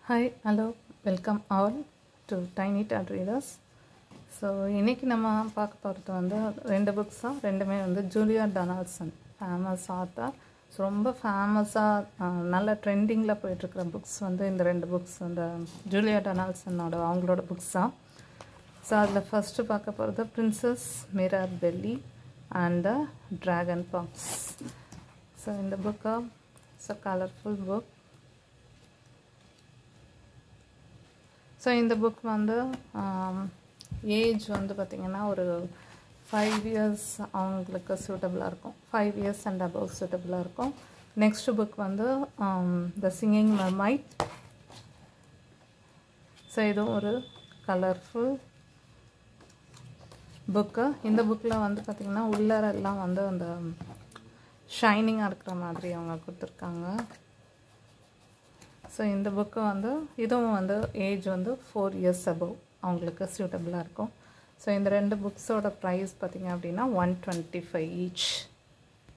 hi hello welcome all to tiny tot readers so இன்றைக்கி நம்ம பார்க்க போகிறது வந்து ரெண்டு புக்ஸ் தான் ரெண்டுமே வந்து Julia Donaldson famous author so ரொம்ப ஃபேமஸாக நல்ல ட்ரெண்டிங்கில் போயிட்டுருக்கிற புக்ஸ் வந்து இந்த ரெண்டு புக்ஸ் இந்த ஜூலியா டொனால்சனோட அவங்களோட புக்ஸ் தான் ஸோ அதில் ஃபஸ்ட்டு பார்க்க போகிறது princess mirror belle and the dragon pox so இந்த புக்கை ஸோ கலர்ஃபுல் புக் ஸோ இந்த புக் வந்து ஏஜ் வந்து பார்த்திங்கன்னா ஒரு ஃபைவ் இயர்ஸ் அவங்களுக்கு சூட்டபுளாக இருக்கும் ஃபைவ் இயர்ஸ் அண்ட் அபவ் சூட்டபுளாக இருக்கும் நெக்ஸ்ட் புக் வந்து த சிங்கிங் மைட் ஸோ இதுவும் ஒரு கலர்ஃபுல் புக்கு இந்த புக்கில் வந்து பார்த்திங்கன்னா உள்ளரெல்லாம் வந்து அந்த ஷைனிங்காக இருக்கிற மாதிரி அவங்க கொடுத்துருக்காங்க ஸோ இந்த புக்கு வந்து இதுவும் வந்து ஏஜ் வந்து ஃபோர் இயர்ஸ் அபவ் அவங்களுக்கு சூட்டபுளாக இருக்கும் ஸோ இந்த ரெண்டு புக்ஸோட ப்ரைஸ் பார்த்திங்க அப்படின்னா ஒன் டுவெண்ட்டி ஃபைவ் ஈச்